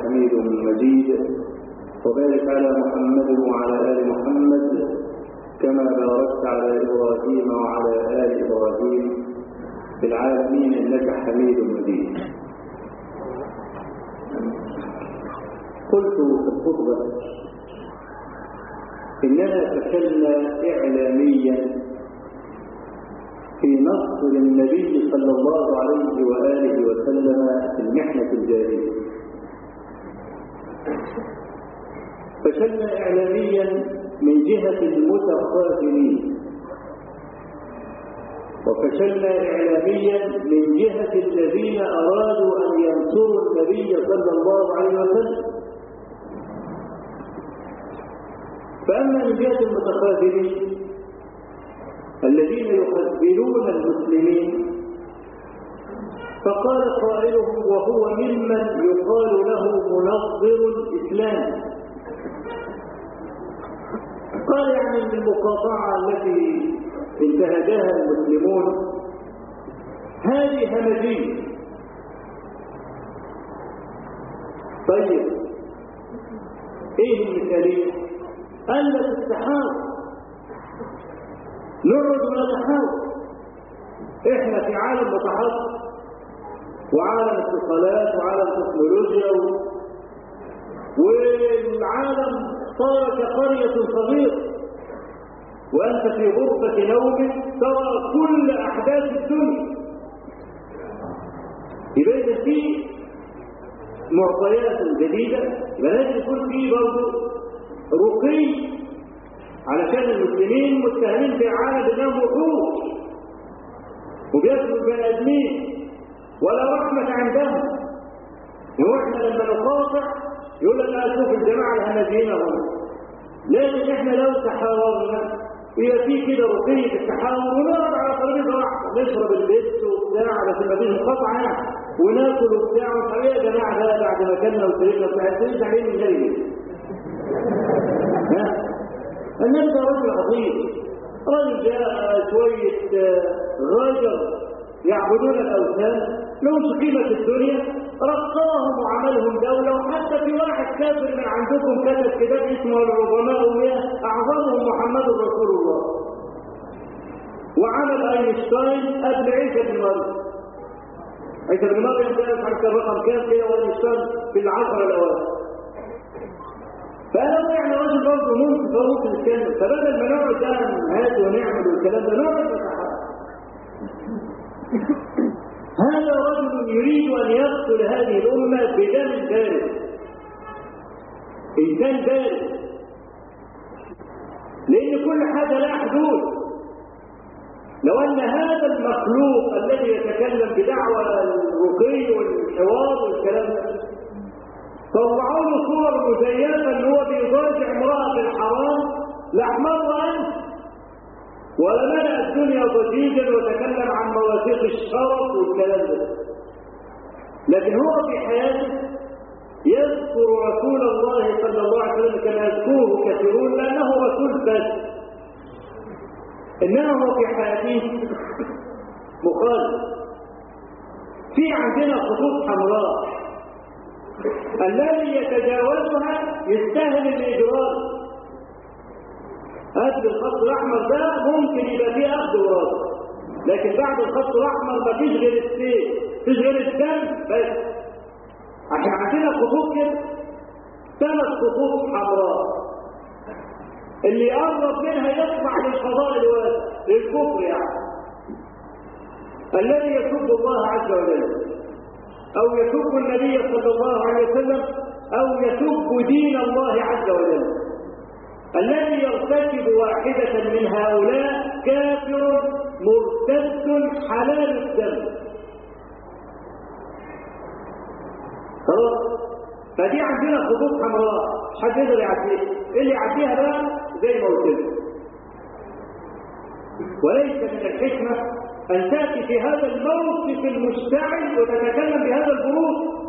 حميد مجيد وبارك على محمد وعلى آل محمد كما باركت على إبراهيم وعلى آل إبراهيم في العالمين إنك حميد مجيد قلت في الخطبة إننا فشلنا إعلاميا في نصر النبي صلى الله عليه وآله وسلم في المحنة الجارية فشلنا إعلاميا من جهة المتخاذلين وفشلنا إعلاميا من جهة الذين أرادوا أن ينصروا النبي صلى الله عليه وسلم فأما من جهة المتخاذلين الذين يخذلون المسلمين فقال قائلهم وهو ممن يقال له منظر الإسلام قال يعني ان المقاطعة التي انتهجها المسلمون هذه همجية طيب ايه المثالية قال لك التحاور نقعد ونتحاور احنا في عالم متحضر وعالم اتصالات وعالم تكنولوجيا و... والعالم صار كقرية صغيرة وأنت في غرفة نومك ترى كل أحداث الدنيا يبقى إذا في معطيات جديدة يبقى لازم يكون في برضه رقي علشان المسلمين متهمين في عالم انهم وحوش وبياكلوا البني ادمين ولا رحمة عندهم واحنا لما نقاطع يقول لك لا شوف الجماعة الهمجيين هم لكن احنا لو تحاورنا هي في كده رقية التحاور ونقعد على ترابيزة واحدة نشرب اللبس وبتاع بس ما فيش مقاطعة يعني وناكل وبتاع ومش يا جماعة ده بعد ما كنا وشربنا وبتاع انت عليه من جاي ها النبي ده رجل عظيم رجل جاء شوية غجر يعبدون الأوثان لهم قيمة الدنيا رقاهم وعملهم دولة وحتى في واحد كافر من عندكم كتب كتاب اسمه العظماء مئة أعظمهم محمد رسول الله وعمل أينشتاين قبل عيسى بن مريم عيسى بن مريم ده مش عارف الرقم كام كده وأينشتاين في العشرة الأوائل فأنا يعني راجل برضه ممكن ممكن نتكلم فبدل ما نقعد ده هات ونعمل والكلام ده نقعد نتحرك هذا رجل يريد أن يقتل هذه الأمة بدم بارد إنسان بارد لأن كل حاجة لها حدود لو أن هذا المخلوق الذي يتكلم بدعوى الرقي والحوار والكلام ده طلعوا له صور مزيفة ان هو بيضاجع امرأة في الحرام لأحمر أنت ولملأ الدنيا ضجيجا وتكلم عن مواثيق الشرف والكلام ده لكن هو في حياته يذكر رسول الله صلى الله عليه وسلم كما يذكره كثيرون لأنه رسول بس إنما هو في حياته مخالف في عندنا خطوط حمراء الذي يتجاوزها يستاهل الإجرام هذا الخط الأحمر ده ممكن يبقى فيه أخذ ورد لكن بعد الخط الأحمر ما فيش غير السيف فيش غير الدم بس عشان عندنا خطوط كده ثلاث خطوط حمراء اللي يقرب منها يطلع للفضاء الواسع للكفر يعني الذي يسب الله عز وجل أو يسب النبي صلى الله عليه وسلم أو يسب دين الله عز وجل الذي يرتكب واحدة من هؤلاء كافر مرتد حلال الدم خلاص فدي عندنا خطوط حمراء مش حد يقدر يعديها اللي يعديها بقى زي ما قلت لكم وليس من الحكمه ان تاتي في هذا الموقف المشتعل وتتكلم بهذا البرود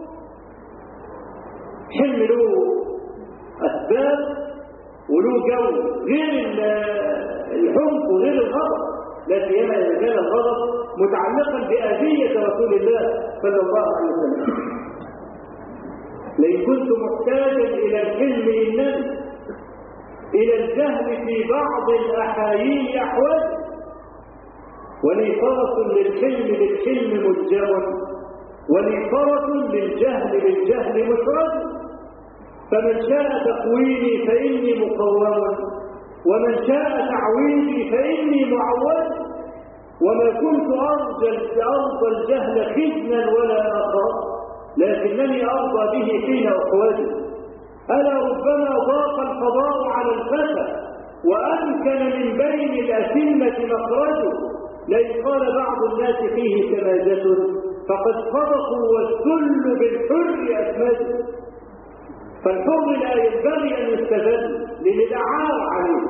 حلم له اسباب وله جو غير الحمق وغير الغضب لا سيما اذا كان الغضب متعلقا باذيه رسول الله صلى الله عليه وسلم لئن كنت محتاجا إلى الحلم إنني إلى الجهل في بعض الأحايين أحوال ولي فرس للحلم للحلم ملجم ولي فرس للجهل للجهل مشرد فمن شاء تقويمي فإني مقوم ومن شاء تعويضي فإني معود وما كنت أرجى أرضى الجهل خزنا ولا أخاف لكنني أرضى به حين أحوجه ألا ربما ضاق الفضاء على الفتى وأمكن من بين الأسمة مخرجه لئن قال بعض الناس فيه سماجة فقد صدقوا والذل بالحر أسمده فالحر لا ينبغي أن يستذل للإدعاء عليه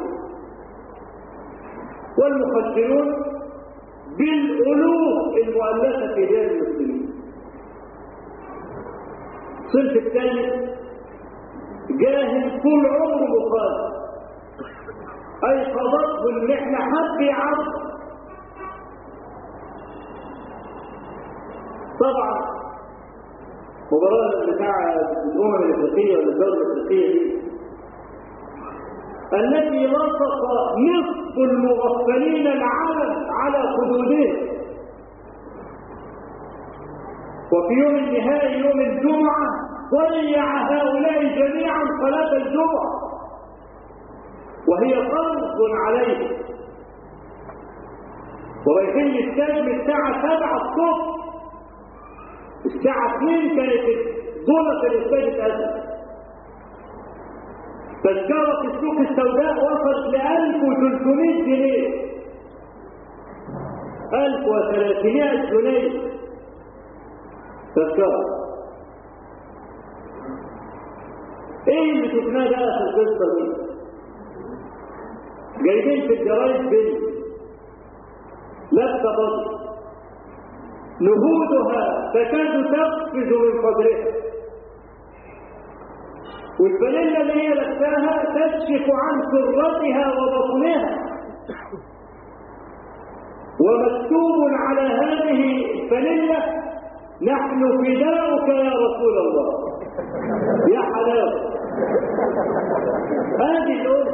والمخدرون بالألوف المؤلفة في ديار المسلمين الصنف الثاني جاهل طول عمره مخالف أي قضته المحنة حب يعرف طبعا مباراة بتاع الأمم الأفريقية ولا الدولة الأفريقية دي التي لصق نصف المغفلين العالم على خدودهم وفي يوم النهائي يوم الجمعة ضيع هؤلاء جميعا صلاة الجمعة وهي فرض عليهم ورايحين الاستاد من الساعة 7 الصبح الساعة 2 كانت ظلمة الاستاد اتأذن تذكرة السوق السوداء وصلت ل 1300 جنيه 1300 جنيه تذكرة ايه اللي شفناه بقى في القصة دي جايبين في الجرايد بنت لابسة بطل نهودها تكاد تقفز من صدرها والفانيلا اللي هي لابساها تكشف عن سرتها وبطنها ومكتوب على هذه الفانيلا نحن فداؤك يا رسول الله يا حلاوه هذه الأم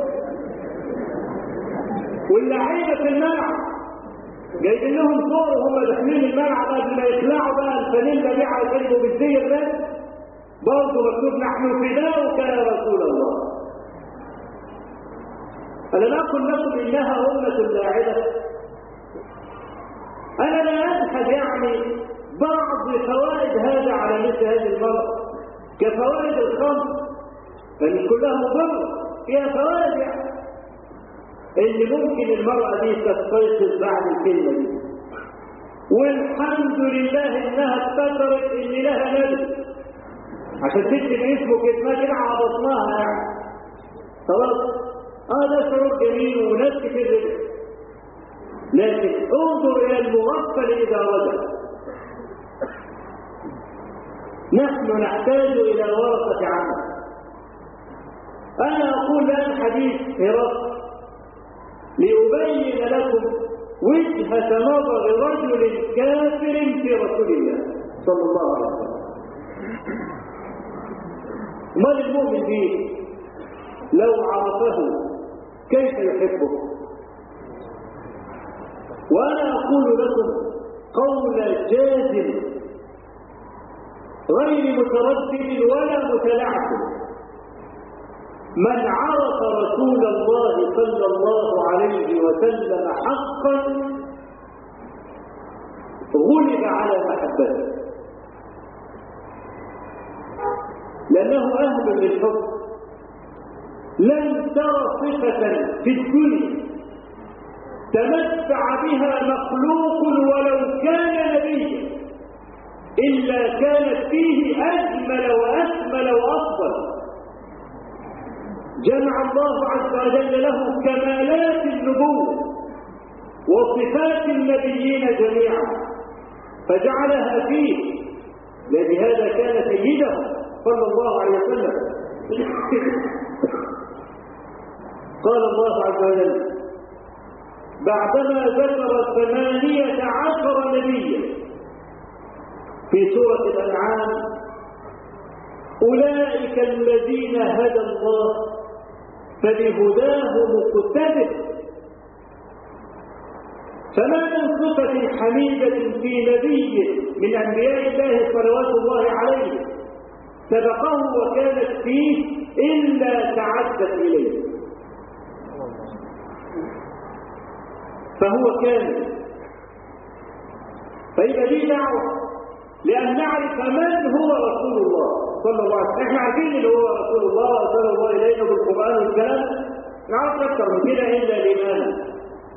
واللعيبة في الملعب جايبين لهم صور وهم داخلين الملعب قبل ما يخلعوا بقى الفانيلا دي على يبقوا بالزي الرد برضه مكتوب نحن فداؤك يا رسول الله ألم أقل لكم إنها أمة لاعبة أنا لا أبحث يعني بعض فوائد هذا على مثل هذه المرأة كفوائد الخمر لأن كلها مضرة فيها فوائد يعني اللي ممكن المرأة دي تستيقظ بعد الكلمة دي والحمد لله انها افتكرت ان لها نبي عشان تكتب اسمه كلمة كده على بطنها يعني خلاص اه ده شعور جميل وناس كتير لكن انظر الى المغفل اذا رجع نحن نحتاج الى ورثة عمل انا اقول الان حديث هرقل لأبين لكم وجهة نظر رجل كافر في رسول الله صلى الله عليه وسلم من المؤمن به لو عرفه كيف يحبه وأنا أقول لكم قول جازم غير متردد ولا متلعثم من عرف رسول الله صلى الله عليه وسلم حقا غلب على محبته لأنه أهل للحب لن ترى صفة في الدنيا تمتع بها مخلوق ولو كان نبيا إلا كانت فيه أجمل وأكمل وأفضل جمع الله عز وجل له كمالات النبوة وصفات النبيين جميعا فجعلها فيه لهذا كان سيده صلى الله عليه وسلم قال الله عز وجل بعدما ذكر ثمانية عشر نبيا في سورة الأنعام أولئك الذين هدى الله فبهداه مقتدر فما من صفة حميدة في نبي من أنبياء الله صلوات الله عليه سبقه وكانت فيه إلا تعدت إليه فهو كامل فيبقى دي دعوة لأن نعرف من هو رسول الله صلى الله عليه وسلم احنا عارفين اللي هو رسول الله وصلى الله إلينا بالقرآن والكلام نعرف أكثر من كده إلا الإيمان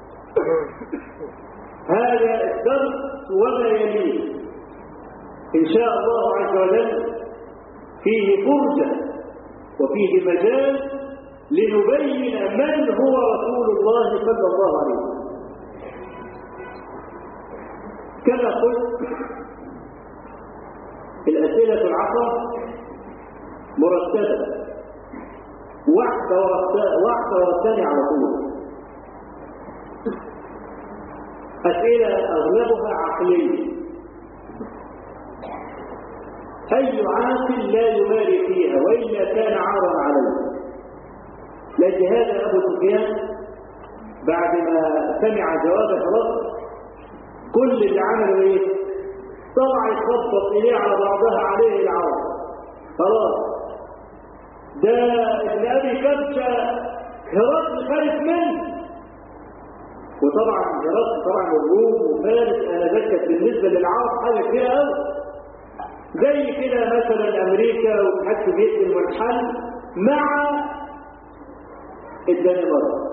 هذا الدرس وما يليه إن شاء الله عز وجل فيه فرجة وفيه مجال لنبين من هو رسول الله صلى الله عليه وسلم كما قلت الأسئلة العشر مرتبة واحدة واحدة والثانية على طول أسئلة أغلبها عقلية أي عاقل لا يماري فيها وإلا كان عارا عليه لكن هذا أبو سفيان بعد ما سمع جواب خلاص كل اللي عمله ايه طلع يخبط ايديه على بعضها عليه العرض خلاص ده ابن ابي كبشه هرقل خايف منه وطبعا هرقل طبعا الروم وفارس انا ذكرت بالنسبه للعرب حاجه كبيره قوي زي كده مثلا امريكا والاتحاد السوفيتي والحل مع الدنمارك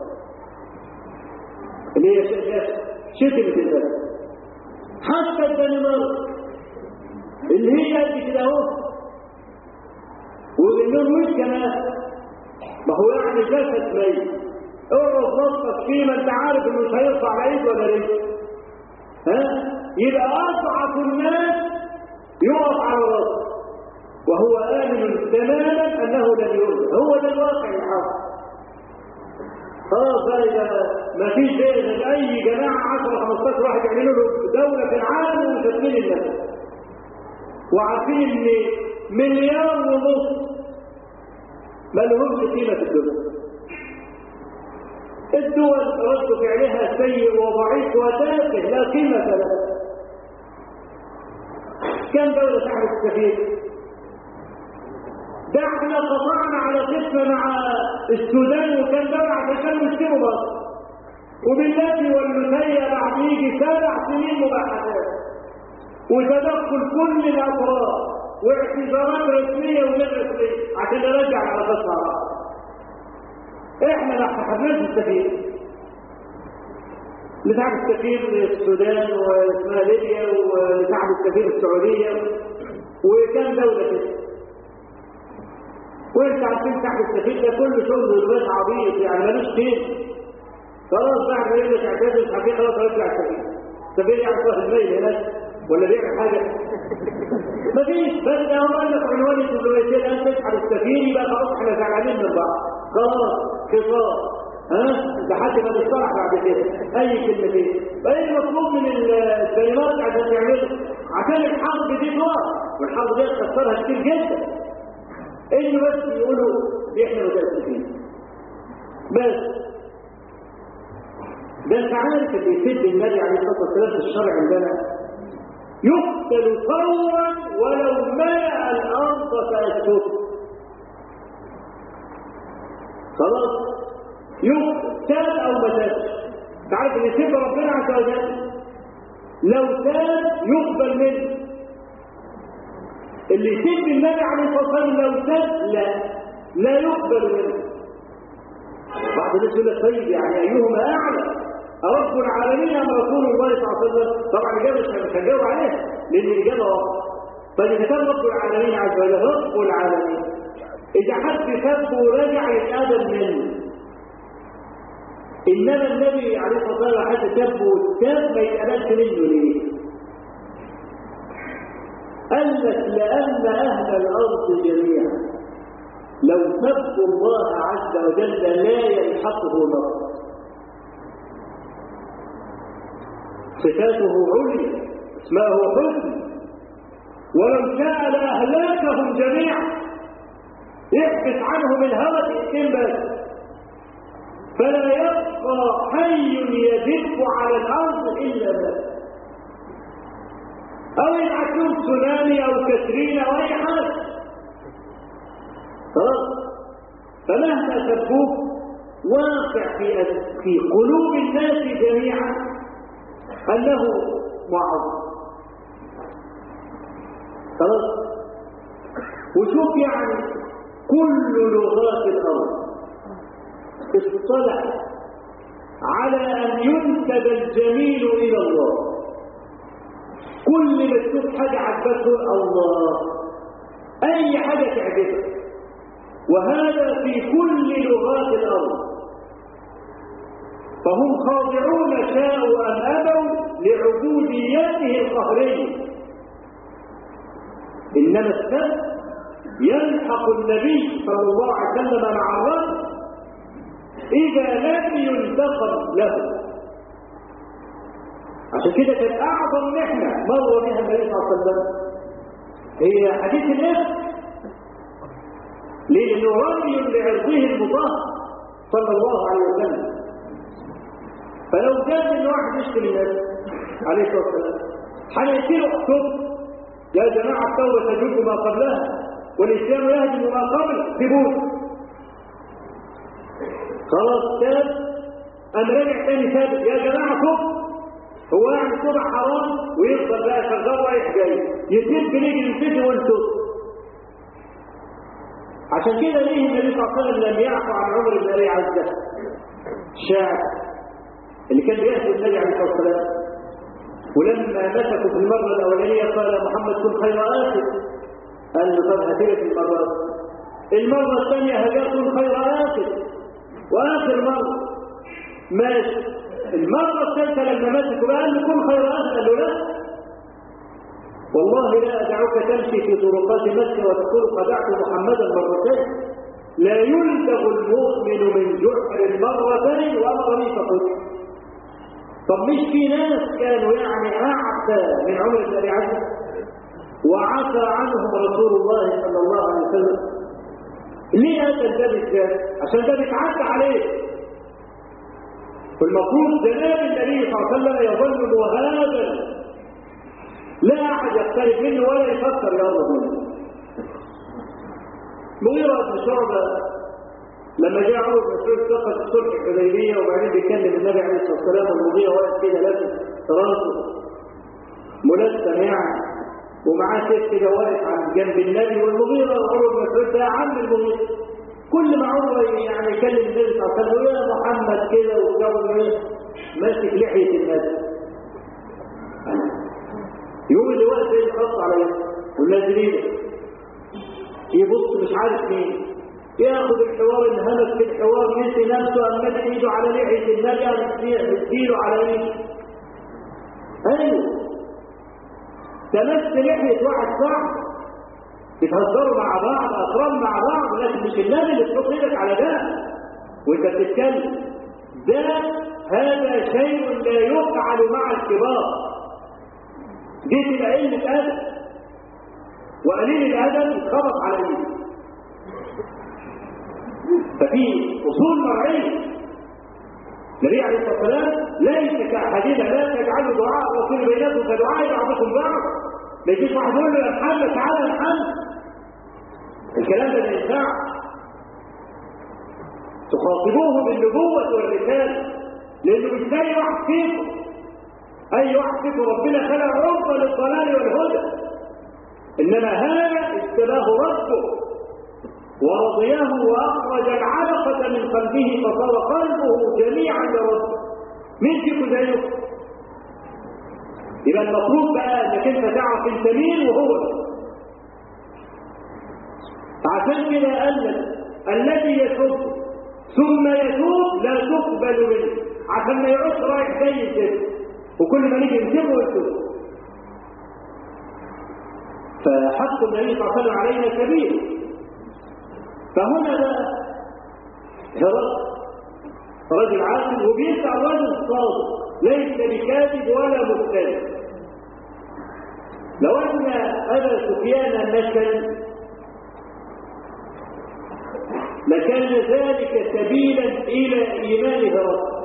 اللي هي شتمت البلد حتى الدنمارك اللي هي قد كده اهو والنرويج كمان ما هو يعني جسد ميت اقعد نصك فيه ما انت عارف انه مش هيرفع على ايد ولا رجل ها يبقى اضعف الناس يقف على راسه وهو آمن تماما انه لن يؤذى هو ده الواقع الحاصل خلاص بقى اذا ما فيش غير اي جماعه 10 15 واحد يعملوا له دوله في العالم ومسلمين الناس وعارفين ان مليار ونص ما لهمش قيمه في الدنيا الدول رد فعلها سيء وضعيف وتافه لا قيمه لها كم دوله تعرف السفير ده احنا قطعنا على قسمه مع السودان وكان دولة عشان كانوا يشتروا مصر وبالتالي والنسية بعد يجي سبع سنين مباحثات وتدخل كل الاطراف واعتذارات رسميه وغير رسميه عشان نرجع العلاقات مع بعض. احنا ما حبناش السفير. نتعب السفير السودان واسمها ليبيا ونتعب السفير السعوديه وكان دوله كده. وانت عارفين تحت السفير ده كل شغل دلوقتي عبيط يعني ملوش فين خلاص بعد ما يقول لك اعتذر الحقيقه خلاص هيطلع السفير السفير يعني صاحب الميل هناك ولا بيعمل حاجه مفيش بس ده هو قال لك عنوان الدبلوماسيه الان تسحب السفير يبقى خلاص احنا زعلانين من بعض خلاص خطاب ها لحد ما نصطلح بعد كده اي كلمتين فايه المطلوب من الدنمارك عشان تعمله عشان الحرب دي تقف والحرب دي تخسرها كتير جدا انه بس يقولوا احنا متاسفين بس ده انت عارف اللي يسد النبي عليه الصلاه والسلام في الشرع عندنا يقتل فورا ولو ملأ الارض فاسكت خلاص يقتل تاب او ما تابش انت عارف اللي يسب ربنا عز وجل لو تاب يقبل منه اللي يسب النبي عليه الصلاه والسلام لو تاب لا لا يقبل منه بعض الناس يقول لك طيب يعني ايهما اعلى رب العالمين ام رسول الله صلى الله عليه وسلم طبعا الاجابه مش هنجاوب عليها لان الاجابه واضحه فاذا كان رب العالمين عز وجل رب العالمين اذا حد سبه ورجع يتادب منه انما النبي عليه الصلاه والسلام حد سبه والتاب ما يتقبلش منه ليه؟ قال لك لان اهل الارض جميعا لو سبوا الله عز وجل لا يلحقه نصر صفاته عليا اسماءه حسن ولو شاء لاهلكهم جميعا يحبس عنهم الهوى دقيقتين بس فلا يبقى حي يدب على الارض الا مات او يبعث لهم تسونامي او كاترينا او اي حاجه خلاص فمهما سبوه واقع في في قلوب الناس جميعا انه معظم خلاص وشوف يعني كل لغات الارض اصطلح على ان ينسب الجميل الى الله كل ما تشوف حاجه عجبته الله اي حاجه تعجبك وهذا في كل لغات الارض فهم خاضعون شاءوا ام ابوا لعبوديته القهريه انما السبب يلحق النبي صلى الله عليه وسلم مع الرجل اذا لم ينتقم له عشان كده كانت اعظم نعمه مر بها النبي صلى الله عليه وسلم هي حديث النفس لانه رمي لعرضه المطهر صلى الله عليه وسلم فلو جاء ان واحد يشتري الناس عليه الصلاه والسلام هنقتله اكتب يا جماعه التوبه تجوب ما قبلها والاسلام يهدم ما قبله سيبوه خلاص تاب قام راجع تاني ثابت يا جماعه تب هو يعني كده حرام ويفضل بقى شغال رايح جاي يسيب بنيجي نسيبه وانتم عشان كده ليه النبي صلى الله عليه وسلم لم يعفو عن عمر بن ابي عزه الشاعر اللي كان بيهدي النبي عليه الصلاه والسلام ولما مسكوا في المره الاولانيه قال محمد كن خير اخر قال له طب هتلك المره المره الثانيه هجاء كن خير اخر واخر مره ماشي المره الثالثه لما مسكوا بقى قال له كن خير اخر قال له لا والله لا أدعوك تمشي في طرقات مكة وتقول خدعت محمدا مرتين لا يلدغ المؤمن من جحر مرتين وأمرني فقلت طب مش في ناس كانوا يعني أعتى من عمر بن أبي عبد وعفى عنهم رسول الله صلى الله عليه وسلم ليه هذا ده بالذات؟ عشان ده بيتعدى عليه فالمفروض جناب النبي صلى الله عليه وسلم يظل مهابا لا احد يختلف منه ولا يفكر يقرب منه مغيرة بن شعبة لما جاء عمر بن مسعود سقط الصلح الحديبية وبعدين بيكلم النبي عليه الصلاة والسلام والمغيرة واقف كده لابس راسه ملثم يعني ومعاه سيف كده واقف عند جنب النبي والمغيرة وعمر بن مسعود ده عم المغيرة كل ما عمر يعني يكلم النبي صلى الله عليه وسلم يا محمد كده وجو ماسك لحية النبي يوم اللي وقت ايه الخط عليا والنازلين يبص مش عارف مين ياخد الحوار انهمك في الحوار نسي نفسه قام ماسك ايده على لحيه النبي مديله على ايه ايوه تمس لحيه واحد صاحب بتهزروا مع بعض اقران مع بعض لكن مش النبي اللي تحط ايدك على ده وانت بتتكلم ده هذا شيء لا يفعل مع الكبار دي تبقى قله ادب وقليل الادب يتخبط على ايده ففي اصول مرعيه النبي عليه الصلاه والسلام ليس كاحاديث لا تجعلوا دعاء الرسول بينكم كدعاء بعضكم بعض ما يجيش واحد يقول له يا محمد تعالى يا محمد الكلام ده ما ينفعش تخاطبوه بالنبوه والرساله لانه مش زي واحد فيكم اي واحد فيكم ربنا خلق عرضه للضلال والهدى انما هذا اجتباه ربه ورضيه واخرج العلقه من قلبه فصار قلبه جميعا لربه مين فيكم زيه يبقى المفروض بقى انك انت تعرف انت مين وهو عشان كده قال لك الذي يتوب ثم يتوب لا تقبل منه عشان ما يعود رايح زي كده وكل ما نيجي نسيبه ويتوب فحق النبي صلى الله عليه وسلم علينا كبير فهنا بقى هرقل رجل عاقل وبيسأل رجل صادق ليس بكاذب ولا مختلف لو ان ابا سفيان نكل ذلك سبيلا إلى إيمان هرقل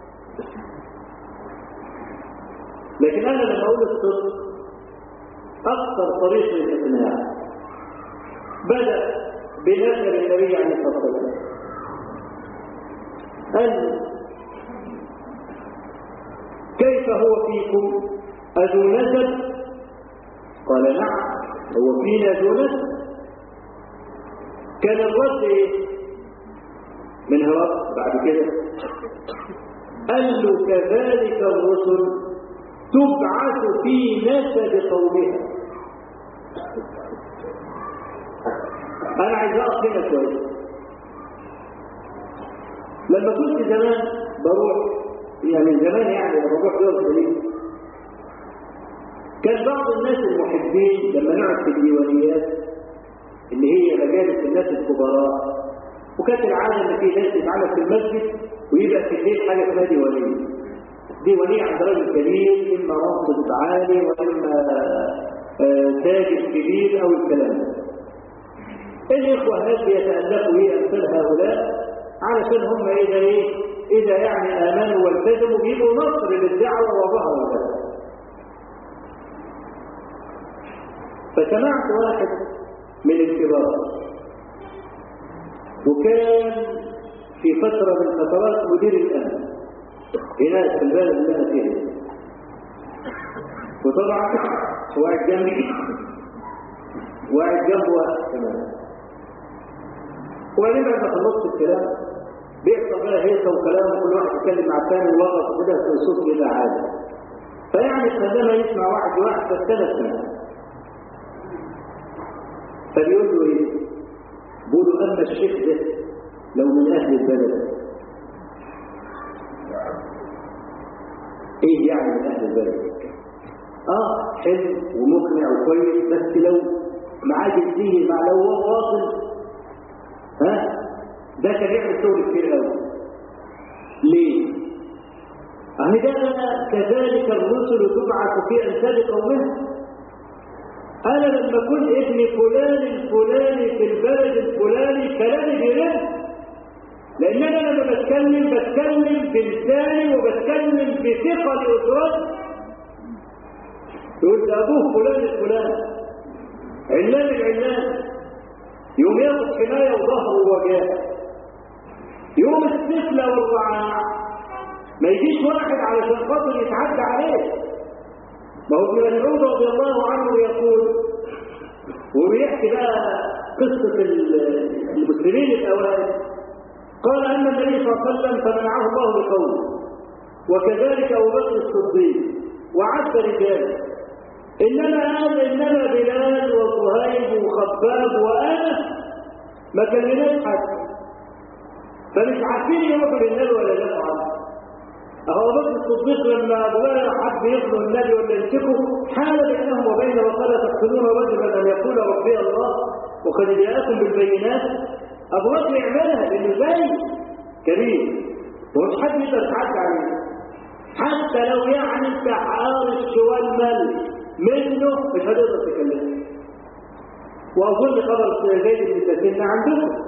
لكن أنا لما أقول الصدق أكثر طريق للإقناع بدأ بنشر النبي عليه الصلاة والسلام قال كيف هو فيكم أذو نسب قال نعم هو فينا ذو نسب كان الرد ايه من هرب بعد كده قال له كذلك الرسل تبعث في نسب قومها انا عايز اقف هنا شويه لما كنت زمان بروح يعني زمان يعني لما بروح دول الخليج كان بعض الناس المحبين لما نقعد في الديوانيات اللي هي مجالس الناس الكبراء وكانت العاده ان في ناس تتعامل في المسجد ويبقى في الليل حاجه اسمها ديوانيه ديوانيه عند راجل كبير اما منصب عالي واما تاجر كبير او الكلام ده الاخوه هناك بيتالفوا ايه امثال هؤلاء علشان هم اذا ايه اذا يعني امنوا والتزموا بيبقوا نصر للدعوه وظهر البلد فسمعت واحد من الكبار وكان في فترة من فترات مدير الأمن هناك في البلد اللي أنا فيها وطبعا واحد جنبي واحد جنبه كمان وبعدين بعد ما خلصت الكلام بيحصل بقى هيصه وكلام وكل واحد يتكلم مع الثاني ووقف وكده في صوت كده عادي فيعني خلاه يسمع واحد واحد فاستنى سنه فبيقول له ايه بيقول له اما الشيخ ده لو من اهل البلد ايه يعني من اهل البلد اه حلو ومقنع وكويس بس لو معاه جنسيه مع لو هو واصل ها ده كان يعمل شغل كتير قوي ليه اهي ده كذلك الرسل تبعث في انساب قومها انا لما اكون ابن فلان الفلاني في البلد الفلاني كلامي بيرد لان انا لما بتكلم بتكلم بلساني وبتكلم بثقه لاسرتي يقول ده ابوه فلان الفلاني علان العلان يوم ياخد حمايه وظهره ووجاه يوم السفلى والرعاع ما يجيش واحد علشان خاطر يتعدى عليه ما هو ابن مسعود رضي الله عنه يقول وبيحكي بقى قصة المسلمين الأوائل قال أن النبي صلى الله عليه وسلم فمنعه الله بقوله وكذلك أبو بكر الصديق وعد رجاله إنما أنا إنما بلال وصهيب وخباب وأنا ما كلمناش حد فمش عارفين يروحوا للنبي ولا يفعل أهو بكر الصديق لما أبو بكر حب يقتل النبي ولا يمسكه حال بينهم وبينه وقال تقتلون رجلا أن يقول ربي الله وقد جاءكم بالبينات أبو بكر يعملها لأنه زي كبير ومش حد يقدر يتعدى عليه حتى لو يعني انت عارف شوال مال منه مش هتقدر تكلمه واظن خبر زيد بن سكين عندكم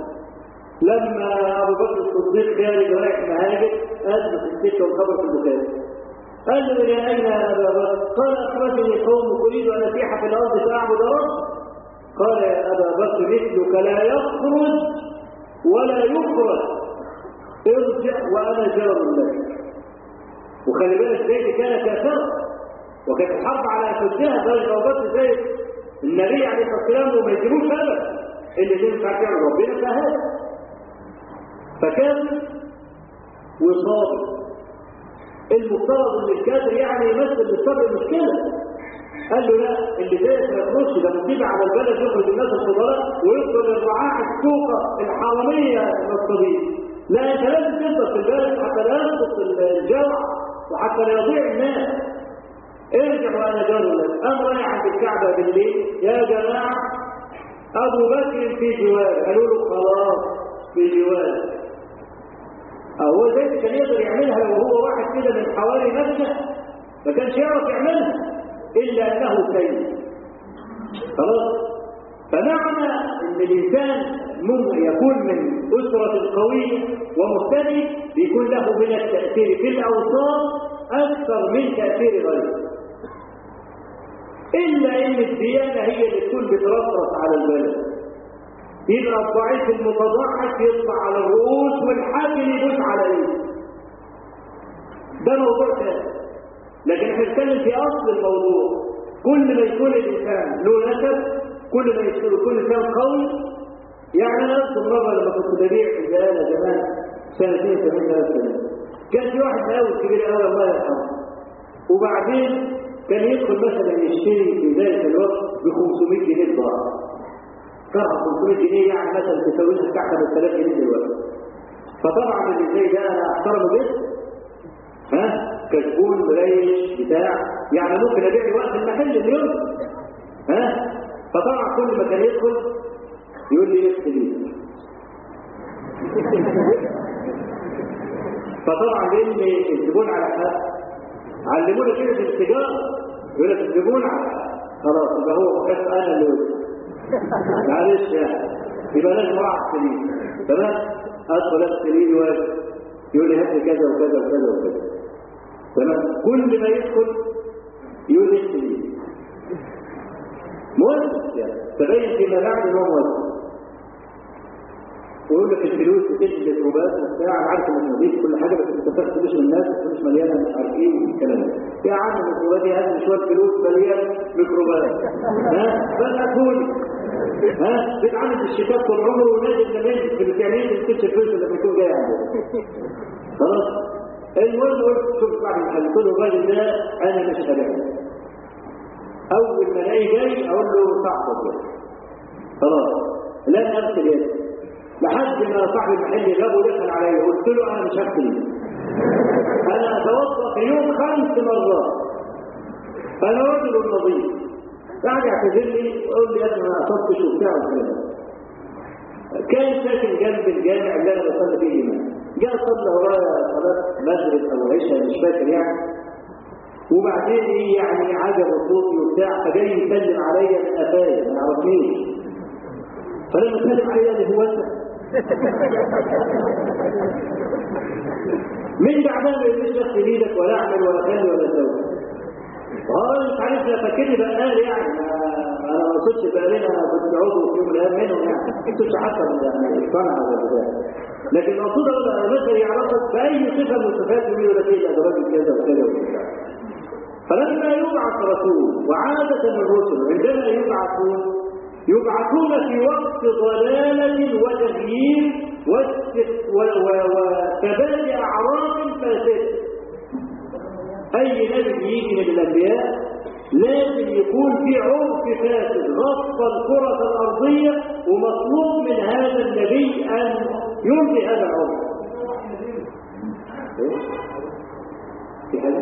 لما ابو بكر الصديق خارج رايح مهاجر اثبت السكه والخبر في البخاري قال له الى اين يا ابا بكر؟ قال اخرجني قوم اريد ان اسيح في الارض فاعبد رب قال يا ابا بكر مثلك لا يخرج ولا يخرج ارجع وانا جار لك وخلي بالك زيد كان كافرا وكانت الحرب على اشدها درجه ابو بكر زيد النبي عليه الصلاه والسلام وما يجيبوش ابدا اللي تنفع تعمل ربنا فهذا فكان وصابر المفترض ان الكافر يعني يمثل للصبر مشكله قال له لا اللي زيك ما يخرجش ده مصيبه على البلد يخرج الناس الفضلاء ويفضل الرعاع السوقه الحراميه نصابين لا انت لازم تفضل في البلد حتى لا يسقط الجوع وحتى لا يضيع الناس ارجع وانا جار لك قام رايح عند الكعبه بالليل يا جماعه ابو بكر في جوار قالوا له خلاص في جوار هو زي كان يقدر يعملها لو هو واحد كده من حوالي نفسه ما كانش يعرف يعملها الا انه سيد خلاص فمعنى ان الانسان ممكن يكون من أسرة قوية ومهتدي بيكون له من التأثير في الأوصاف أكثر من تأثير غيره إلا إن الديانة هي اللي تكون بترفرف على البلد يبقى الضعيف المتضعف يطلع على الرؤوس والحاكم يدوس على ايه ده موضوع ثاني لكن احنا بنتكلم في اصل الموضوع كل ما يكون الانسان له نسب كل ما يكون الانسان قوي يعني انا اذكر مره لما كنت ببيع في البلاد زمان سنتين ثلاث ثلاث سنين كان في واحد مقاول كبير قوي الله يرحمه وبعدين كان يدخل مثلا يشتري في ذلك الوقت ب 500 جنيه ضاع كره 500 جنيه يعني مثلا تساوي لها بتاع 5000 جنيه دلوقتي فطبعا اللي زي ده انا احترمه جدا ها كشكول مريش بتاع يعني ممكن ابيع وقت المحل اليوم ها فطبعا كل ما كان يدخل يقول لي ايه لي فطبعا لان الزبون على حق علمونا كده في التجاره يقول لك الزبون على حق خلاص يبقى هو بس انا اللي قلت معلش يعني يبقى لازم اقع سليم تمام ادخل السليم واجب يقول لي هات لي كذا وكذا وكذا وكذا تمام كل ما يدخل يقول لي السليم موظف يعني تبين فيما بعد ان هو موظف ويقول لك الفلوس بتجي ميكروبات وبتاع انا عارف انك نظيف كل حاجه بس انت بتاخد فلوس من الناس الفلوس مليانه مش عارف ايه والكلام ده يا عم الميكروبات دي هات شويه فلوس مليانه ميكروبات ها بقى كل ها بتعمل الشتات طول عمره ونازل كمان في التعليم بتكتش الفلوس لما يكون جاي عنده خلاص المهم قلت شوف بعد المحل قلت له الراجل ده انا مش هبيع اول ما الاقيه جاي اقول له صاحبك خلاص لن ارسل يدي لحد ما صاحب المحل جاب ودخل عليا قلت له انا مش هكتب انا اتوضا في يوم خمس مرات انا رجل نظيف قاعد يعتذر لي يقول لي انا ما اصبتش وبتاع والكلام كان ساكن جنب الجامع اللي انا بصلي فيه امام جاء صلى ورايا صلاه مغرب او عشاء مش فاكر يعني وبعدين ايه يعني عجب صوتي وبتاع فجاي يسلم عليا من قفايا ما يعرفنيش فلما سلم عليا قال لي هو انت من بعدها ما يقولش اخي ايدك ولا اعمل ولا خلي ولا سوي اه انت عارف لا فاكرني بقال يعني انا ما قصدتش بقالين انا كنت عضو في يوم من الايام منهم يعني ما كنتش حتى يعني اقتنع ولا بتاع لكن المقصود اقول انا مثلا يعرفك باي صفه من الصفات يقول لك ايه ده راجل كذا وكذا وكذا فلما يبعث رسول وعادة الرسل عندما يبعثون يبعثون في وقت ضلالة وتغيير وثبات أعراض فاسدة أي نبي يجي من الأنبياء لازم يكون في عرف فاسد غطى الكرة الأرضية ومطلوب من هذا النبي أن يلغي هذا العرف في حاجة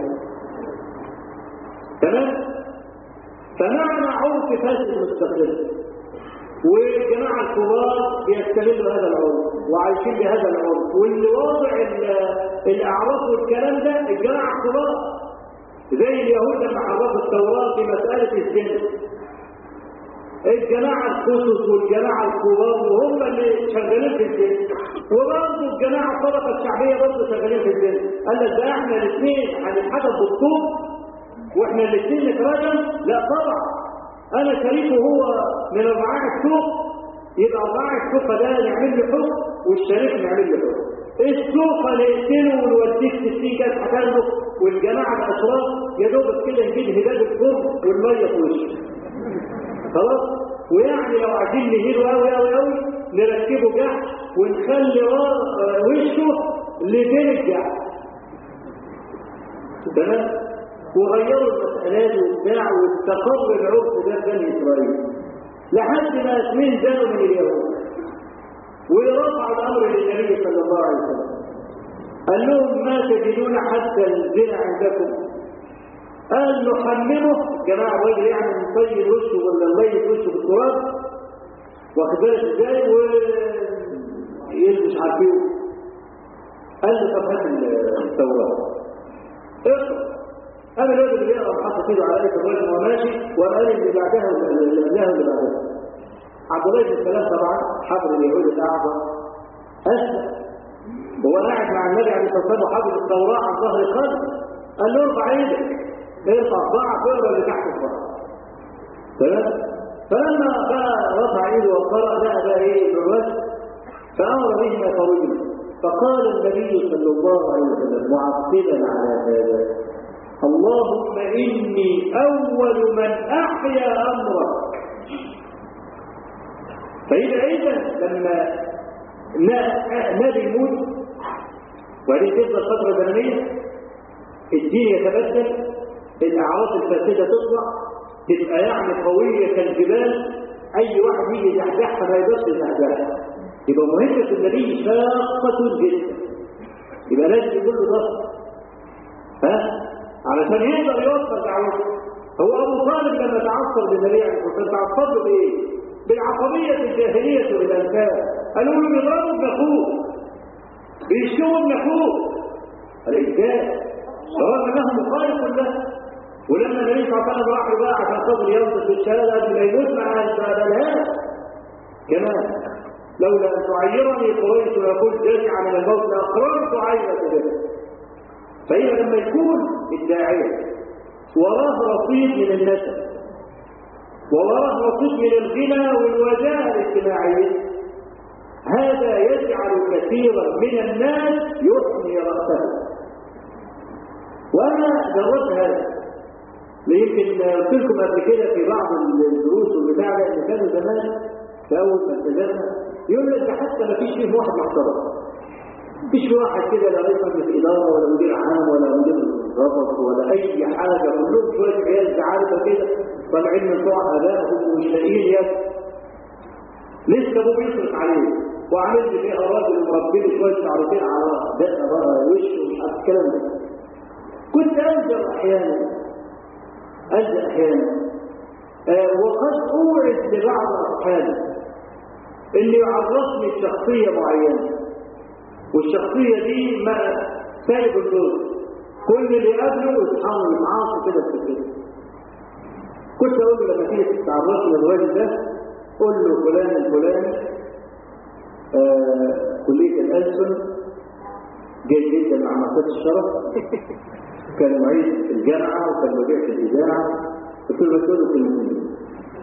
تمام فمعنى عرف فاسد مستقل والجماعة الكبار بيستغلوا هذا العرف وعايشين بهذا العرف واللي واضع الأعراف والكلام ده الجماعة الكبار زي اليهود لما حرفوا التوراة في مسألة الزنا الجماعة الخصوص والجماعة الكبار وهم اللي شغالين في الزنا وبرضه الجماعة الطبقة الشعبية برضه شغالين في الزنا قال لك ده احنا الاثنين هنتحدث بالطوب واحنا الاثنين نتراجم لا طبعا انا شريكه هو من رعاع السوق يبقى رعاع السوق ده يعمل لي حكم والشريك يعمل لي حكم السوق نقتله ونوديه في السيكات هتاخده والجماعه الاشراف يا دوب كده نجيب هداد الفرن والميه في وشه خلاص ويعني لو عايزين نهيله قوي قوي قوي نركبه جحش ونخلي وشه لبين الجحش تمام وغيروا المسألات وبتاع واستقر العرف ده بني إسرائيل لحد ما اثنين زالوا من اليهود ورفعوا الأمر للنبي صلى الله عليه وسلم قال لهم ما تجدون حتى الزنا عندكم قال نحممه جماعة الراجل يعني نطيب وشه ولا نبيض وشه بالتراب واخد بالك ازاي ويلبس عارفين قال له طب هات التوراة اقرأ انا الراجل اللي يقرا وحاطط ايده على ايه الراجل وهو ماشي وقال اللي بعدها واللي قبلها واللي بعدها عبد الله بن سلام طبعا حبر اليهود الاعظم أسلم هو قاعد مع النبي عليه الصلاة والسلام وحافظ التوراة عن ظهر قلب قال له ارفع ايدك ارفع ضعف اقرا اللي تحت الضعف تمام فلما بقى رفع ايده وقرأ بقى بقى ايه بالرسم فأمر بهما طويلا فقال النبي صلى الله عليه وسلم معقبا على هذا اللهم إني أول من أحيا أمرك فإذا إذا لما نبي يموت وبعدين تفضل فترة زمنية الدين يتبدل الأعراض الفاسدة تطلع تبقى يعني قوية كالجبال أي واحد يجي يزحزحها ما يقدرش يزحزحها يبقى مهمة النبي شاقة جدا يبقى لازم يكون له ضغط ها علشان يقدر يوصل دعوته هو ابو طالب لما تعصب بالنبي عليه الصلاه والسلام تعصب له بايه؟ بالعصبيه الجاهليه والانساب قالوا له بيضربوا ابن اخوه بيشتموا ابن اخوه الانسان رغم انه مخالف له ولما النبي صلى الله عليه وسلم راح بقى عشان خاطر ينطق بالشهاده قبل ما يموت مع الشهادات كمان لولا ان تعيرني قريش ويقول جزع من الموت لاقررت عينك به فإذا لما يكون الداعية وراه رصيد من النسب ووراه رصيد من الغنى والوجاهة الاجتماعية هذا يجعل كثيرا من الناس يحمي رأسه وأنا جربت هذا يمكن قلت لكم قبل كده في بعض الدروس والبتاع ده ان كانوا زمان في اول ما التزمنا يقول لك ده حتى ما فيش فيه واحد محترم مفيش واحد كده لا رئيس مجلس اداره ولا مدير عام ولا مدير ضبط ولا اي حاجه كلهم شويه عيال عارفه كده طالعين من بتوع ابائهم ومش لاقيين يد لسه ابوه بيصرف عليه وعامل لي فيها راجل ومربي شويه شعرتين على دقه بقى وش ومش عارف الكلام ده كنت انزل احيانا انزل احيانا آه وقد اوعد لبعض اصحابي اللي يعرفني بشخصيه معينه والشخصية دي ما سايب الدور كل اللي قبله يتحول معاصي كده في كده كنت اقول له لما تيجي تتعرف للراجل ده قول له فلان الفلاني آه كلية الألسن جيد جدا مع مكتبة الشرف كان معيد في الجامعة وكان مدير في الإذاعة قلت له بس له كلمتين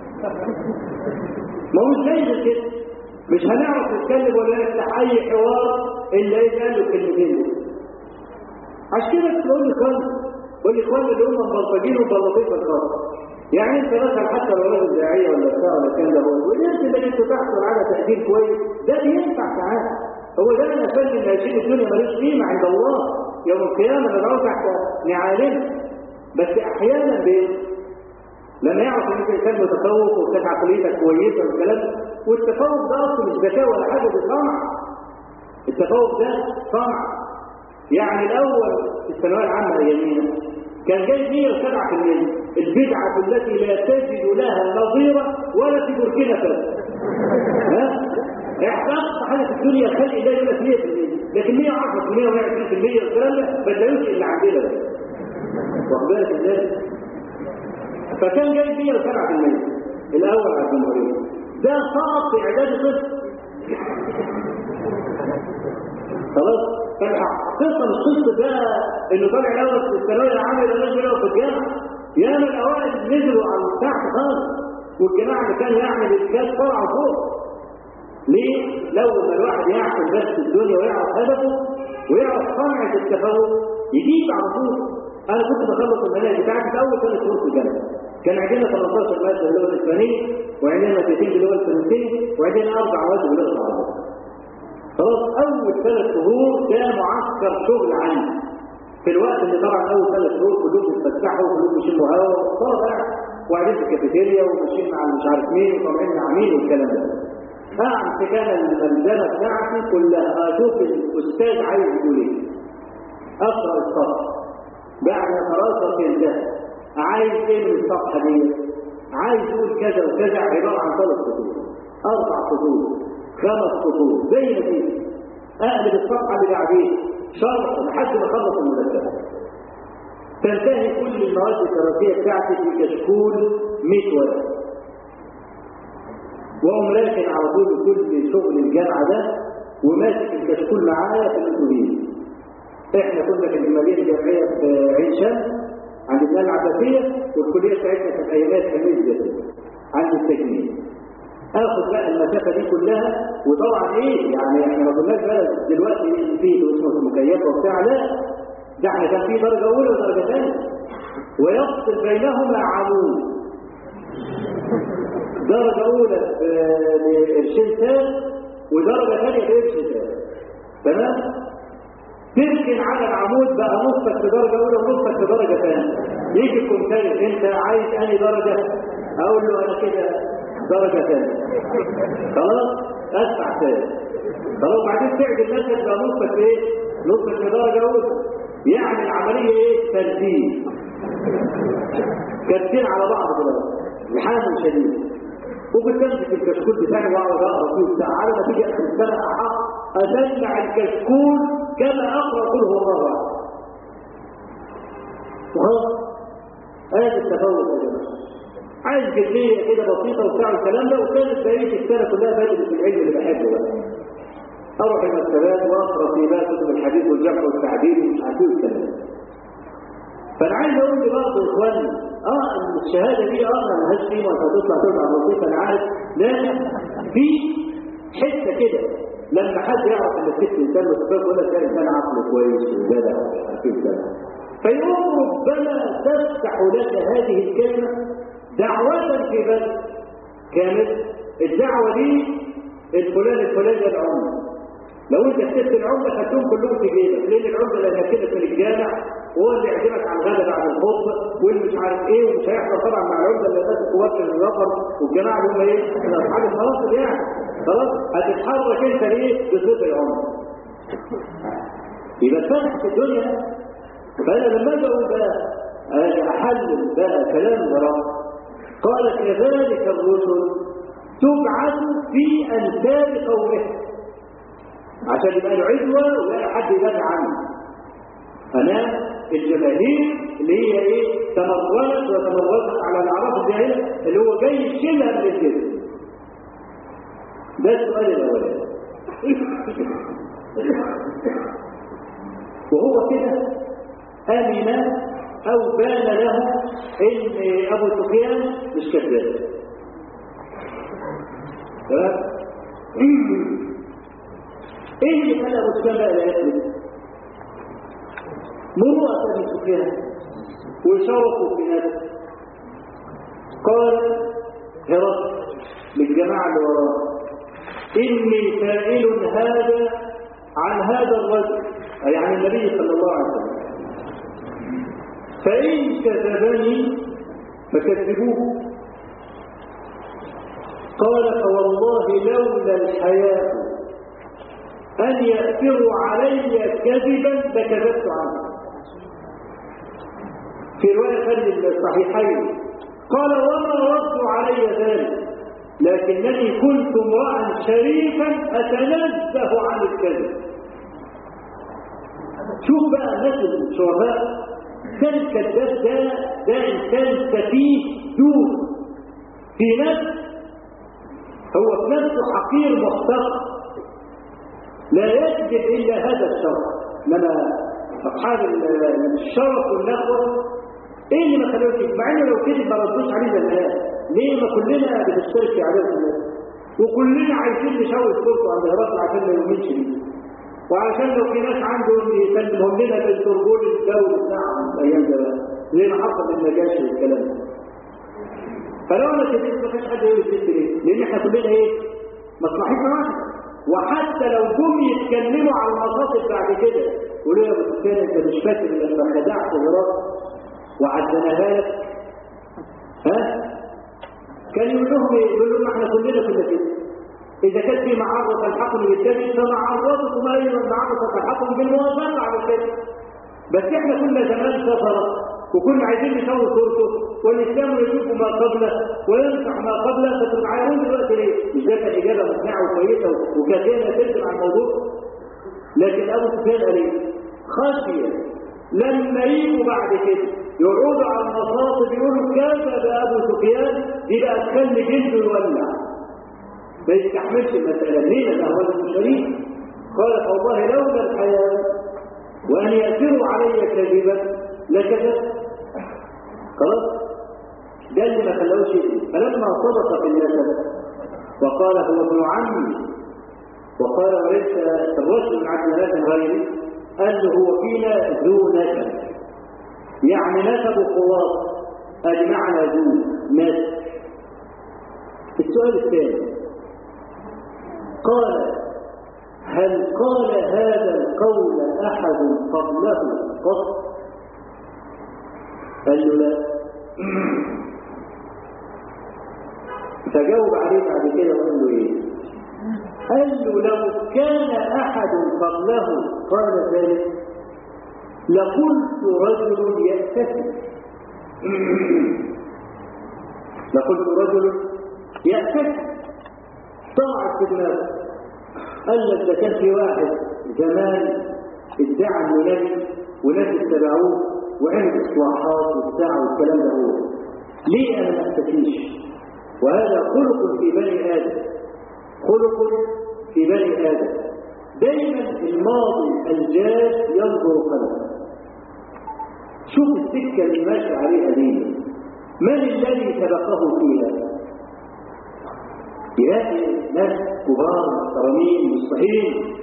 ما هو مش زي كده مش هنعرف نتكلم ولا نفتح اي حوار الا اذا قال له كلمتين عشان كده تقول لي كم والاخوان اللي هم مبلطجين ومبلطين في الخاص يعني انت مثلا حتى لو راجل داعيه ولا بتاع ولا كان ده هو والناس اللي انت تحصل على تقدير كويس ده بينفع ساعات هو ده انا فن ان هيشيل الدنيا ملوش قيمه عند الله يوم القيامه ندعوه تحت نعالمه بس احيانا بيه لما يعرف ان انت انسان متفوق وكانت عقليتك كويسه والكلام والتفوق ده اصلا مش ذكاء ولا حاجه ده طمع التفوق ده طمع يعني الاول في الثانويه العامه ايامينا كان جايب 107% البدعه التي لا تجد لها نظيره ولا في بوركينا فاسو ها احنا حاجه في الدنيا خلق ده يقول لك 100% لكن 110% و120% والكلام ده ما تلاقوش اللي عندنا ده واخد بالك ازاي؟ فكان جايب 107% الاول على الجمهوريه ده سقط في اعداد طفل خلاص قصه مش قصه ده انه طالع الاول في الثانويه العامه ده نزل في الجامعه ياما الاوائل نزلوا على تحت خالص والجماعه اللي كانوا يعمل الكاس طلعوا فوق ليه؟ لو ما الواحد يعقل بس الدنيا ويعرف هدفه ويعرف صنعه التفوق يجيب على طول انا كنت بخلص المناهج بتاعتي في اول ثلاث شهور في الجامعه كان عندنا 18 ماده باللغه الاسبانيه وعندنا مادتين باللغه الفرنسيه وعندنا اربع مواد باللغه العربيه خلاص اول ثلاث شهور ده معسكر شغل عندي في الوقت اللي طبعا اول ثلاث شهور كلهم بيتفسحوا وكلهم بيشموا هوا طبعا وقاعدين في الكافيتيريا وماشيين مع مش عارف مين وطالعين مع مين والكلام ده قاعد كان الملزمه بتاعتي كلها اشوف الاستاذ عايز يقول ايه اقرا الصفحه بعد ما خلاص انتهى عايز ايه من الصفحه دي عايز يقول كذا وكذا عباره عن ثلاث خطوط اربع خطوط خمس خطوط زي ما تيجي اقلب الصفحه اللي بعدين شرح لحد ما اخلص المذكره تنتهي كل المواد الدراسيه بتاعتي في كشكول 100 ورقه واقوم راكن على طول كل شغل الجامعه ده وماسك الكشكول معايا في الاتوبيس احنا كنا في المدينه الجامعيه في عين شمس عند ابن العباسيه والكليه بتاعتنا كانت ايامات خميس عند التجميل اخد بقى المسافه دي كلها وطبعا ايه يعني احنا ما كناش بلد دلوقتي في اسمه مكيفه وبتاع لا ده احنا كان في درجه اولى ودرجه ثانيه ويفصل بينهما عمود درجه اولى لقرشين ثالث ودرجه ثانيه بقرش ثالث تمام تركن على العمود بقى نصك في درجه اولى ونصك في درجه ثانيه يجي الكمثالي انت عايز انهي درجه اقول له انا كده درجه ثانيه خلاص ادفع ثاني خلاص بعدين تعدل مثلا بقى نصك في ايه نصك في درجه اولى يعني العمليه ايه ترتيب كاتين على بعض كده لحام شديد وكنت امسك الكشكول بتاعي واقعد اقرا فيه بتاع على ما تيجي اخر السنه اسمع الكشكول كما اقرا قل هو الله احد وخلاص هذا التفوق يا جماعه عايز جديه كده بسيطه وبتاع الكلام ده وكانت بقيه السنه كلها بادئه في العلم اللي بحبه بقى اروح المكتبات واقرا في بقى كتب الحديث والجرح والتعديل ومش عارف ايه والكلام فانا عايز اقول لبعض اخواني اه الشهاده دي اه ما لهاش قيمه وانت هتطلع تطلع وظيفه انا عارف لكن في حته كده لما حد يعرف ان الست انسان متفق يقول لك ده انسان عقله كويس وجدع ومش عارف ايه وكده فيقوم ربما تفتح لك هذه الكلمه دعوه في بس كانت الدعوه دي الفلان الفلاني العمر لو انت كتبت العمده خدتهم كلهم في جيبك لان العمده اللي هتكتبك من الجامع وهو اللي يعزمك على الغدا بعد الخطبه واللي مش عارف ايه ومش هيحصل طبعا مع العمده اللي الناس الكبار من الرقم والجماعه اللي هم ايه اصحاب المناصب يعني خلاص هتتحرك انت ليه بصوت العمده يبقى اتفتحت الدنيا فانا لما اجي اقول بقى انا احلل بقى كلام وراء قال كذلك الرسل تبعث في انساب قومه عشان يبقى له عدوى ولا حد يدافع عنه امام الجماهير اللي هي ايه تمردت وتمردت على الاعراف الجاهله اللي هو جاي يشيلها من الجسم ده السؤال الاولاني وهو كده امن او بان له ان ابو سفيان مش كذاب تمام ايه اللي خلى ابو سفيان بقى لا يكذب مروءة ابي سفيان وشرفه في نفسه قال هرقل للجماعه اللي وراه اني سائل هذا عن هذا الرجل اي عن النبي صلى الله عليه وسلم فان كذبني فكذبوه قال فوالله لولا الحياه أن يأثروا علي كذبا لكذبت عنه في رواية خلي الصحيحين قال وما ردوا علي ذلك لكنني كنت امرأ شريفا أتنزه عن الكذب شوف بقى الناس الشرفاء كان الكذاب ده ده إنسان سفيه دون في نفس هو في نفسه حقير محتقر لا يكذب إلا هذا الشرف لما أصحاب الشرف والنخوة إيه اللي ما خلوش مع إنه لو كذب ما ردوش عليه زمان ليه ما كلنا بنشترك في عدد الناس وكلنا عايزين نشوش صورته عند هرقل عشان ما يؤمنش بيه وعشان لو في ناس عندهم يسلمهم لنا بالتربول الدولي بتاعهم الايام ده زي ما حصل للنجاشي والكلام ده فلو انا كذبت ما كانش حد يقول الست ليه؟ لان احنا كلنا ايه؟ مصلحتنا واحده وحتى لو جم يتكلموا على المصاصب بعد كده يقولوا يا ابو سفيان انت مش فاكر لما خدعت هرقل وعدناها لك ها؟ كان يقول لهم ايه؟ يقول لهم احنا كلنا كنا كده إذا كان في معارضة تلحقني بالكذب فمعارضتكم أيضا معارضة تلحقني بالموافقة على الكذب بس احنا كنا زمان سفرة وكنا عايزين نسوي صورته والإسلام يشوف ما قبله ويمسح ما قبله فتتعايرون دلوقتي ليه؟ مش ده كانت إجابة مقنعة وكويسة وكثيرة تكذب على الموضوع لكن أبو سفيان قال إيه؟ خشية لما يجوا بعد كده يقعدوا على المصاصب يقولوا كذب أبو سفيان دي بقى تخلي جلده يولع ما يستحملش المسألة ليه؟ لأنه هو شريف قال والله لولا الحياة وأن يأثروا علي كذبا لكذبت خلاص ده اللي ما خلوش يكذب فلما صدق في النسب وقال هو ابن عمي وقال وليس الرجل من عبد الله غيري قال له هو فينا ذو نسب يعني نسب خلاص ادي معنى ذو نسب السؤال الثاني قال هل قال هذا القول احد قبله قط قال له لا فجاوب عليه بعد كده وقال له ايه قال له لو كان احد قبله قال ذلك لقلت رجل يأتسم لقلت رجل يأتسم طلعت في دماغه قال لك ده كان في واحد زمان ادعى انه نبي وناس اتبعوه وعمل اصلاحات وبتاع والكلام ده هو ليه انا ما استفيش وهذا خلق في بني ادم خلق في بني ادم دايما الماضي الجاد ينظر قلبه شوف السكه اللي ماشي عليها دي من الذي سبقه فيها يلاقي ناس كبار محترمين مستحيل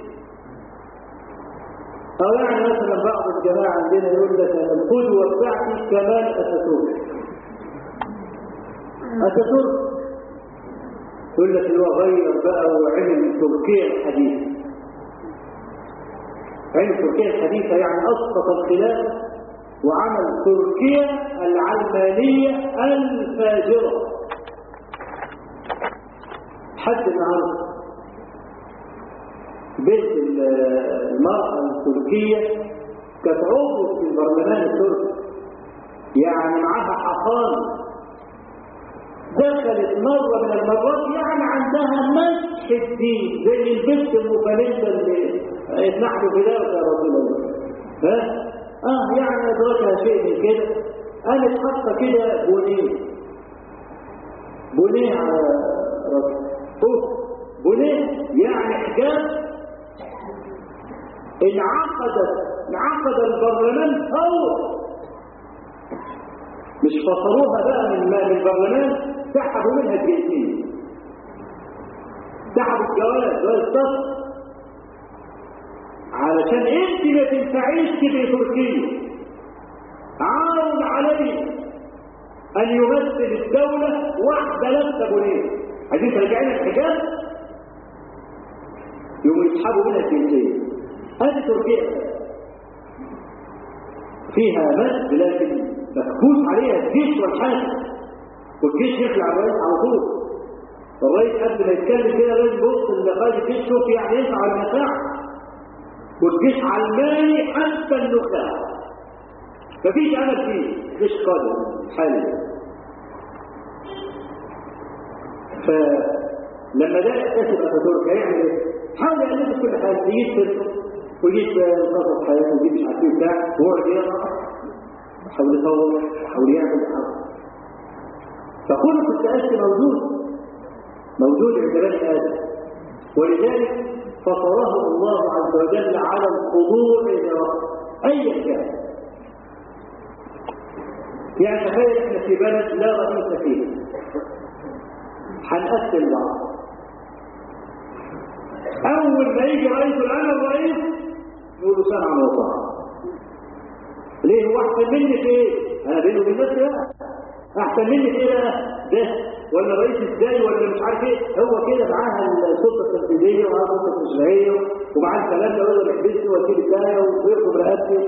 أو يعني مثلا بعض الجماعة عندنا يقول لك أنا القدوة بتاعتي كمال أتاتورك أتاتورك يقول لك اللي هو غير بقى وعمل تركيا الحديثة عمل تركيا الحديثة يعني أسقط الخلافة وعمل تركيا العلمانية الفاجرة حد النهارده بنت المرأة التركية كانت عضو في البرلمان التركي يعني معاها حصان دخلت مرة من المرات يعني عندها مسح الدين زي البنت المفلسة اللي يتنحلوا في ذلك يا رسول الله ها؟ اه يعني ادركها شيء من كده قالت حاطه كده بونيه بونيه على راسها اوف بونيه يعني حجاب انعقد انعقد البرلمان فور مش فصلوها بقى من من البرلمان سحبوا منها الجنسيه سحبوا الجواز جواز السفر علشان انت ما تنفعيش في تركيا عار عليه ان يمثل الدوله واحده لابسه بنيه عايزين ترجعين الحجاب يقوموا يسحبوا منها الجنسيه هذه تركيا فيها مد لكن مفكوس عليها الجيش والحاكم والجيش يخلع الرئيس على طول الرئيس قبل ما يتكلم كده لازم يبص لقائد الجيش شوف يعني ينفع ولا ما ينفعش والجيش علماني حتى النخاع مفيش امل فيه جيش قادم حاليا فلما ده يكتسب اتاتورك هيعمل ايه؟ حاول يقلد كل حاجه يجيب سيرته ويجيب قصص حياته ويجيب مش عارف ايه بتاع ويقعد يقرا يحاول يصور يحاول يعمل يحاول فخلق التأسي موجود موجود عند بني آدم ولذلك فطره الله عز وجل على الخضوع لربه أيا كان يعني تخيل احنا في بلد لا رئيس فيه هنقسم بعض أول ما يجي رئيس الآن الرئيس نقول له سمعا وطاعة ليه هو أحسن مني في إيه؟ أنا بينه وبين نفسي أحسن مني في إيه ده ولا رئيس ازاي ولا مش عارف ايه هو كده معاها السلطه التنفيذيه ومعاها السلطه التشريعيه ومعاه الكلام ده يقدر يحبسني ويسيب الدايه ويركب رقبتي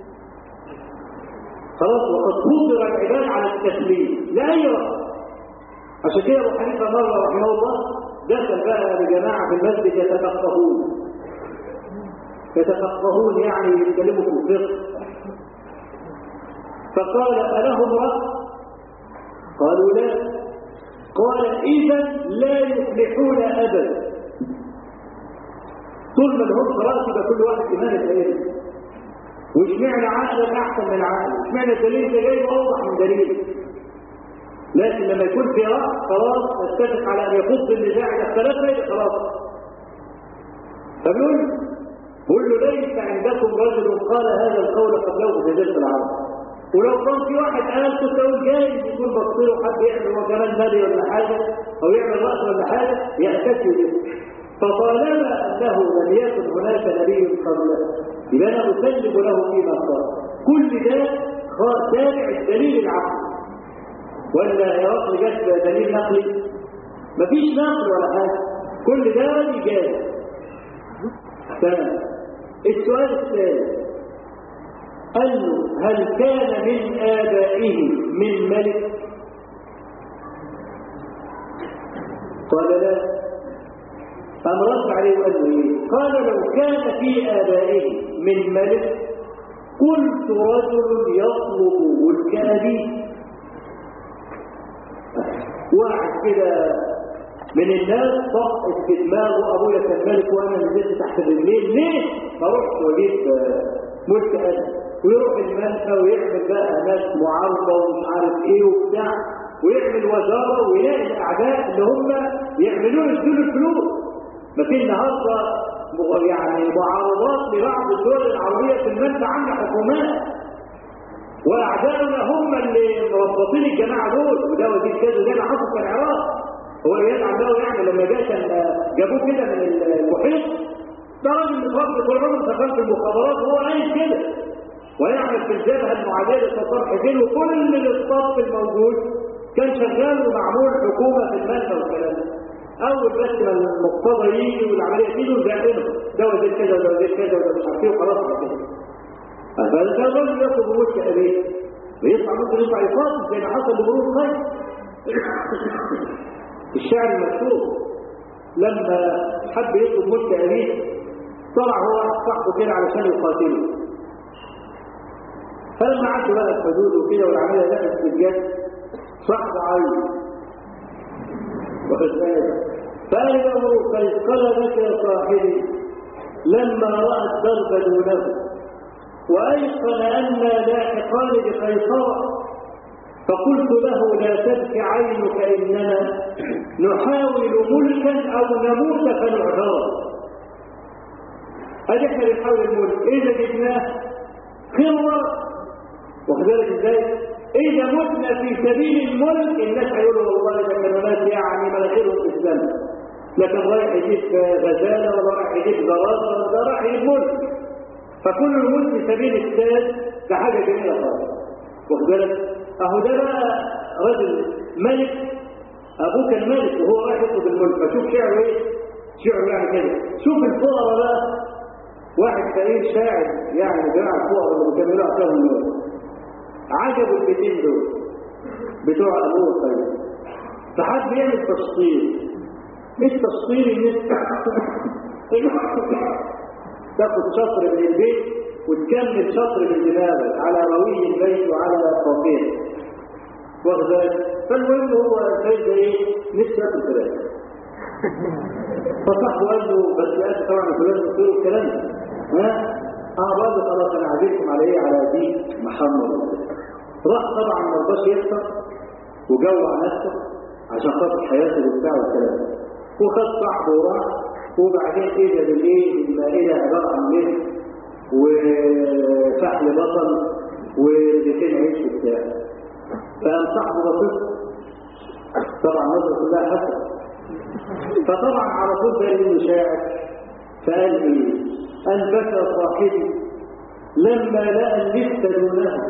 خلاص وقد فطر العباد على التسليم لا اي رأي عشان كده ابو حنيفه مره رحمه الله دخل بقى لجماعه في المسجد يتفقهون يتفقهون يعني يتكلموا في الفقه فقال ألهم رأي قالوا لا قال إذا لا يفلحون أبدا طول ما لهم رأس يبقى كل واحد إيمان الدليل واشمعنى عقلا أحسن من عقل اشمعنى الدليل ده جاي أوضح من دليل لكن لما يكون في رأس خلاص نتفق على أن يفض النزاع إلى الثلاثة يبقى خلاص فبيقول قل له ليس عندكم رجل قال هذا القول قبله في جزيره العرب ولو كان في واحد قال كنت اقول جايز يكون بصير حد يعمل هو كمان نبي ولا حاجه او يعمل راس ولا حاجه يحتفي به فطالما انه لم يكن هناك نبي قبله يبقى انا اسلم له فيما قال كل ده تابع الدليل العقلي ولا يا رب جت دليل نقلي مفيش نقل ولا حاجه كل ده اجابه تمام السؤال الثاني قال له هل كان من آبائه من ملك قال لا قام رد عليه وقال له ايه قال لو كان في آبائه من ملك قلت رجل يطلب ملك أبيه واحد كده من الناس طقت في دماغه ابويا كان ملك وانا نزلت تحت الرجلين ليه؟ فرحت واجيب ملك ابي ويروح المنفى ويعمل بقى ناس معارضه ومش عارف ايه وبتاع ويعمل وزاره ويلاقي الاعداء اللي هم يعملوا له يدوا الفلوس ما في النهارده يعني معارضات لبعض الدول العربيه في المنفى عن حكومات واعداؤنا هم اللي مربطين الجماعه دول وده وزير كذا زي ما حصل في العراق هو اياد عمال يعني لما جاء كان جابوه كده من المحيط ده راجل متربي طول عمره شغال في المخابرات وهو عايز كده ويعمل في الجبهه المعاديه للسلطان حسين وكل الصف الموجود كان شغال ومعمول حكومه في المنفى والكلام ده اول بس ما المقتضى يجي والعمليه تيجي وزعلهم ده وزير كذا وده وزير كذا وده مش عارف ايه وخلاص كده فانت الرجل ياخذ ملك ابيه ويطلع ممكن يطلع يقاتل زي ما حصل لمرور الخير الشعر المشهور لما حب يطلب ملك ابيه طلع هو صاحبه كده علشان يقاتله فلما عدوا بقى الحدود وكده والعمليه دخلت في الجد صاحبه عايز فقال له قال لك يا صاحبي لما راى الضرب دونه وايقن ان لاحقان بقيصر فقلت له لا تبك عينك اننا نحاول ملكا او نموت فنعذر ادي احنا بنحاول الملك اذا جبناه خبره واخد بالك ازاي اذا متنا في سبيل الملك الناس هيقولوا والله ده كانوا ناس يعني مناخيرهم في السماء لكن رايح يجيب غزاله ولا رايح يجيب زرافه ولا رايح يجيب ملك فكل الملك في سبيل الساد ده حاجه جميله خالص واخد بالك اهو ده بقى رجل ملك ابوه كان ملك وهو رايح يطلب الملك فشوف شعره ايه شعره يعني كده شوف الفقراء بقى واحد فقير شاعر يعني جماعه الفقراء اللي بيكملوا اعطاهم الملك عجبوا البيتين دول بتوع ابوه الطيب فحد يعمل تشطير مش تشطير ان تاخد شطر من البيت وتكمل شطر من دماغك على روي البيت وعلى فوقيه واخد فالمهم هو سيد ايه نفسه ياكل فراخ فصاحبه قال له بس يا طبعا فلان قلت له الكلام ده ها اه برضه خلاص انا عزيزكم على ايه على دين محمد راح طبعا ما رضاش يخسر وجوع نفسه عشان خاطر حياته وبتاع والكلام ده وخد صاحبه وراح وبعدين اجى بالايه المائده عباره عن لحم وفحل بطل ورغيفين عيش وبتاع فقام صاحبه بسيط طبعا نظره كلها حسن فطبعا على طول بقى انه شاعر فقال ايه ان بكى صاحبي لما لقى اللفت دونها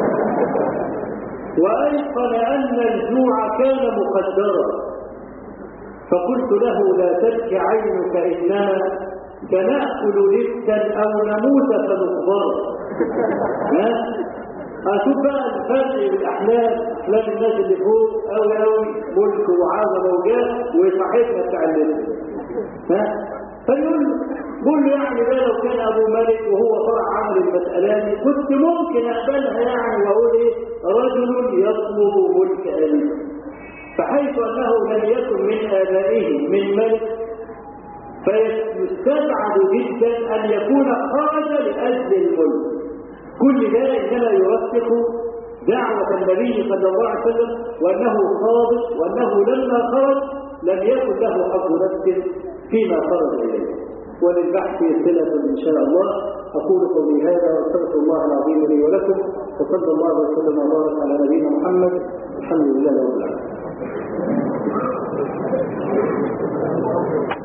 وايقن ان الجوع كان مقدرا فقلت له لا تبكي عينك انما سناكل لفتا او نموت فنخبر ها اشوف بقى الفرق بالاحلام احلام الناس اللي فوق قوي قوي ملك وعظمه وجاه وصاحبنا بتاع الليل ها فيقول قول له يعني ده لو كان ابو مالك وهو فرع عمل المسألة كنت ممكن اقبلها يعني واقول ايه رجل يطلب ملك ابيه فحيث انه لم يكن من ابائه من ملك فيستبعد جدا ان يكون خرج لاجل الملك كل ده انما يرسخ دعوة النبي صلى الله عليه وسلم وانه صادق وانه لما خرج لم يكن له حظ نفس فيما خرج اليه وللبحث صلة إن شاء الله أقول قولي هذا وأستغفر الله العظيم لي ولكم وصلى الله وسلم وبارك على نبينا محمد الحمد لله رب العالمين